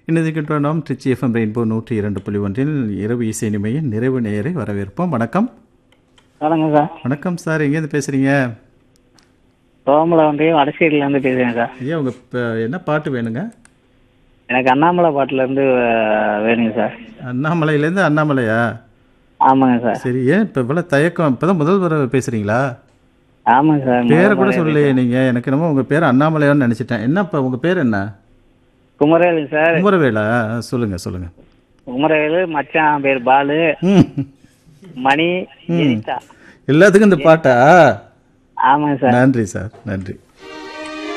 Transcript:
இணைந்திருக்கின்ற நாம் Trichy FM rainbow நூற்றி இரண்டு புள்ளி ஒன்றில் இரவு இசை நிமையின் நிறைவு நேயரை வரவேற்போம் வணக்கம் வணக்கம் சார் வணக்கம் சார் எங்கேருந்து பேசுகிறீங்க சோமலை வந்து வடசேரியிலேருந்து பேசுகிறேன் சார் ஐயா உங்கள் ப- என்ன பாட்டு வேணுங்க எனக்கு அண்ணாமலை பாட்டிலேருந்து வேணுங்க சார் அண்ணாமலையிலேருந்து அண்ணாமலையா ஆமாங்க சார் சரி ஏன் இப்போ இவ்வளோ தயக்கம் இப்போ தான் முதல் தடவை பேசுகிறீங்களா ஆமாங்க சார் பேரை கூட சொல்லலையே நீங்கள் எனக்கு என்னமோ உங்கள் பேர் அண்ணாமலையான்னு நினச்சிட்டேன் என்ன இப்போ உங்கள் பேர் என்ன குமரவேலு சார் குமரவேலா சொல்லுங்கள் சொல்லுங்கள் குமரவேலு மச்சான் பேர் பாலு ம் மணி ஜெனிதா எல்லாத்துக்கும் இந்த பாட்டா ஆமாங்க சார் நன்றி சார் நன்றி